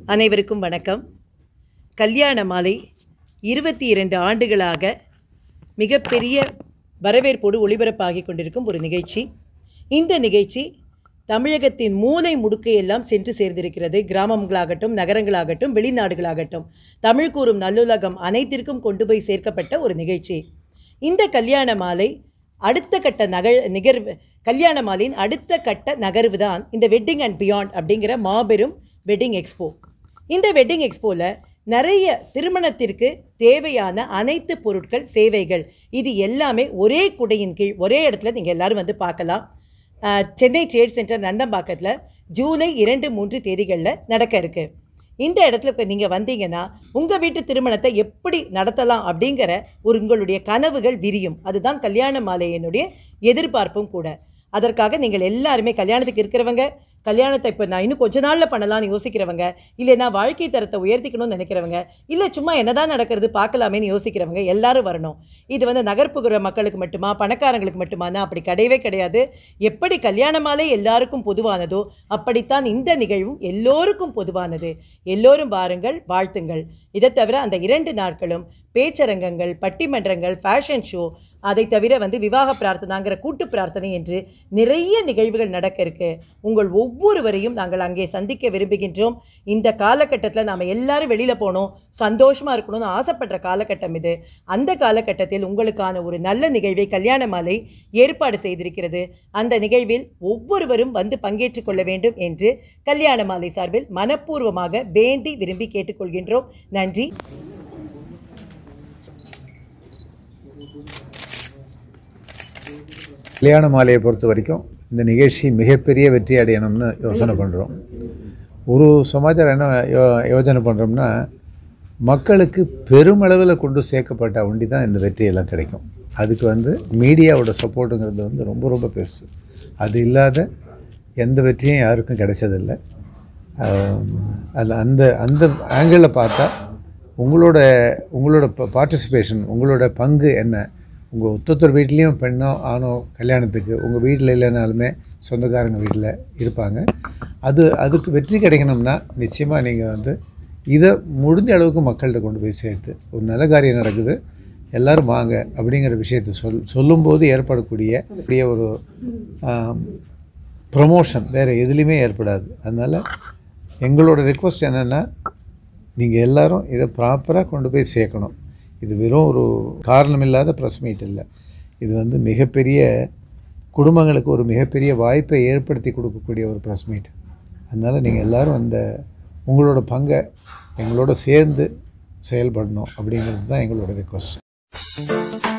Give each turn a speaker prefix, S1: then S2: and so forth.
S1: அனைவருக்கும் வணக்கம் கல்யாண மாலை இருபத்தி இரண்டு ஆண்டுகளாக மிகப்பெரிய வரவேற்போடு ஒளிபரப்பாகி கொண்டிருக்கும் ஒரு நிகழ்ச்சி இந்த நிகழ்ச்சி தமிழகத்தின் மூலை முடுக்கையெல்லாம் சென்று சேர்ந்திருக்கிறது கிராமங்களாகட்டும் நகரங்களாகட்டும் வெளிநாடுகளாகட்டும் தமிழ் கூறும் நல்லுலகம் அனைத்திற்கும் கொண்டு போய் சேர்க்கப்பட்ட ஒரு நிகழ்ச்சி இந்த கல்யாண மாலை அடுத்த கட்ட நகழ் நிகழ்வு கல்யாண மாலையின் அடுத்த கட்ட நகர்வு தான் இந்த வெட்டிங் அண்ட் பியாண்ட் அப்படிங்கிற மாபெரும் வெட்டிங் எக்ஸ்போ இந்த வெட்டிங் எக்ஸ்போவில் நிறைய திருமணத்திற்கு தேவையான அனைத்து பொருட்கள் சேவைகள் இது எல்லாமே ஒரே குடையின் கீழ் ஒரே இடத்துல நீங்கள் எல்லாரும் வந்து பார்க்கலாம் அஹ், சென்னை ட்ரேட் சென்டர் நந்தம்பாக்கத்தில் ஜூலை இரண்டு மூன்று தேதிகளில் நடக்க இருக்குது இந்த இடத்துல இப்போ நீங்கள் வந்தீங்கன்னா உங்கள் வீட்டு திருமணத்தை எப்படி நடத்தலாம் அப்படிங்கிற ஒரு உங்களுடைய கனவுகள் விரியும் அதுதான் கல்யாண மாலையினுடைய எதிர்பார்ப்பும் கூட அதற்காக நீங்கள் எல்லாருமே கல்யாணத்துக்கு இருக்கிறவங்க கல்யாணத்தை இப்போ நான் இன்னும் கொஞ்ச நாளில் பண்ணலாம்னு யோசிக்கிறவங்க இல்லை நான் வாழ்க்கை தரத்தை உயர்த்திக்கணும்னு நினைக்கிறவங்க இல்லை சும்மா என்னதான் நடக்கிறது பார்க்கலாமேன்னு யோசிக்கிறவங்க எல்லாரும் வரணும் இது வந்து நகர்ப்புற மக்களுக்கு மட்டுமா பணக்காரங்களுக்கு மட்டுமானா அப்படி கிடையவே கிடையாது எப்படி கல்யாண மாலை எல்லாருக்கும் பொதுவானதோ அப்படித்தான் இந்த நிகழ்வும் எல்லோருக்கும் பொதுவானது எல்லோரும் வாருங்கள் வாழ்த்துங்கள் இதை தவிர அந்த இரண்டு நாட்களும் பேச்சரங்கங்கள் பட்டிமன்றங்கள் ஃபேஷன் ஷோ அதை தவிர வந்து விவாக பிரார்த்தனாங்கிற கூட்டு பிரார்த்தனை என்று நிறைய நிகழ்வுகள் நடக்க இருக்கு உங்கள் ஒவ்வொருவரையும் நாங்கள் அங்கே சந்திக்க விரும்புகின்றோம் இந்த காலகட்டத்தில் நாம் எல்லாரும் வெளியில் போனோம் சந்தோஷமாக இருக்கணும்னு ஆசைப்படுற காலகட்டம் இது அந்த காலகட்டத்தில் உங்களுக்கான ஒரு நல்ல நிகழ்வை கல்யாண மாலை ஏற்பாடு செய்திருக்கிறது அந்த நிகழ்வில் ஒவ்வொருவரும் வந்து பங்கேற்றுக் கொள்ள வேண்டும் என்று கல்யாண மாலை சார்பில் மனப்பூர்வமாக வேண்டி விரும்பி கேட்டுக்கொள்கின்றோம் நன்றி
S2: கல்யாண மாலையை பொறுத்த வரைக்கும் இந்த நிகழ்ச்சி மிகப்பெரிய வெற்றி அடையணும்னு யோசனை பண்ணுறோம் ஒரு சமாச்சாரம் என்ன யோ யோசனை பண்ணுறோம்னா மக்களுக்கு பெருமளவில் கொண்டு சேர்க்கப்பட்ட ஒண்டி தான் இந்த வெற்றியெல்லாம் கிடைக்கும் அதுக்கு வந்து மீடியாவோட சப்போர்ட்டுங்கிறது வந்து ரொம்ப ரொம்ப பெருசு அது இல்லாத எந்த வெற்றியும் யாருக்கும் கிடைச்சதில்லை அது அந்த அந்த ஆங்கிளில் பார்த்தா உங்களோட உங்களோட பார்ட்டிசிபேஷன் உங்களோட பங்கு என்ன உங்கள் ஒத்தொத்தர் வீட்லேயும் பெண்ணோ ஆணோ கல்யாணத்துக்கு உங்கள் வீட்டில் இல்லைனாலுமே சொந்தக்காரங்க வீட்டில் இருப்பாங்க அது அதுக்கு வெற்றி கிடைக்கணும்னா நிச்சயமாக நீங்கள் வந்து இதை முடிஞ்ச அளவுக்கு மக்கள்கிட்ட கொண்டு போய் சேர்த்து ஒரு நல்ல காரியம் நடக்குது எல்லாரும் வாங்க அப்படிங்கிற விஷயத்தை சொல் சொல்லும்போது ஏற்படக்கூடிய கூடிய ஒரு ப்ரமோஷன் வேறு எதுலேயுமே ஏற்படாது அதனால் எங்களோட ரெக்வஸ்ட் என்னென்னா நீங்கள் எல்லாரும் இதை ப்ராப்பராக கொண்டு போய் சேர்க்கணும் இது வெறும் ஒரு காரணமில்லாத ப்ரெஸ் மீட் இல்லை இது வந்து மிகப்பெரிய குடும்பங்களுக்கு ஒரு மிகப்பெரிய வாய்ப்பை ஏற்படுத்தி கொடுக்கக்கூடிய ஒரு ப்ரெஸ் மீட் அதனால் நீங்கள் எல்லாரும் அந்த உங்களோட பங்கை எங்களோட சேர்ந்து செயல்படணும் அப்படிங்கிறது தான் எங்களோட ரெக்வஸ்ட்